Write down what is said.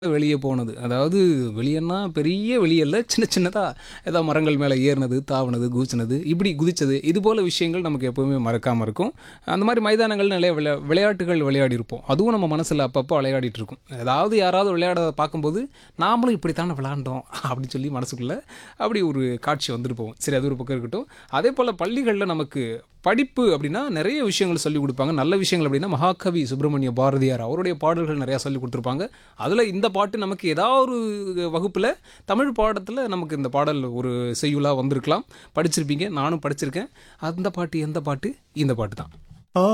வெளியே போனது. அதாவது வெளியன்னா பெரிய வெளியல்ல. சின்ன சின்னதா ஏதோ மரங்கள் மேல ஏறுனது, தாவுனது, குதிச்சுனது, இப்படி குதிச்சது. இது போல விஷயங்கள் நமக்கு எப்பவுமே மறக்காம இருக்கும். அந்த மாரி மைதானங்கள்ல நிறைய விளையா விளையாட்டுகள் விளையாடியிருப்போம். அதுவும் நம்ம மனசுல அப்பப்போ விளையாடிட்டு இருக்கும். ஏதாவது யாராவது விளையாடுறத பார்க்கும்போது, நாமளும் இப்படித்தானே விளையாண்டோம் அப்படின்னு சொல்லி மனசுக்குள்ள அப்படி ஒரு காட்சி வந்துட்டு போகும். சரி அது ஒரு பக்கம் இருக்கட்டும். அதேபோல பள்ளிகள்ல நமக்கு படிப்பு அப்படின்னா நிறைய விஷயங்கள் சொல்லிக் குடுப்பாங்க. நல்ல விஷயங்கள் அப்படின்னா மகாகவி சுப்பிரமணிய பாரதியார் அவருடைய பாடல்கள் நிறையா சொல்லிக் குடுத்துருப்பாங்க. அதில இந்த பாட்டு நமக்கு ஏதாவது ஒரு வகுப்புல தமிழ் பாடத்தில நமக்கு இந்த பாடல் ஒரு செய்யுளா வந்திருக்கலாம். படிச்சிருப்பீங்க. நானும் படிச்சிருக்கேன். அந்த பாட்டு எந்த பாட்டு? இந்த பாட்டு தான்.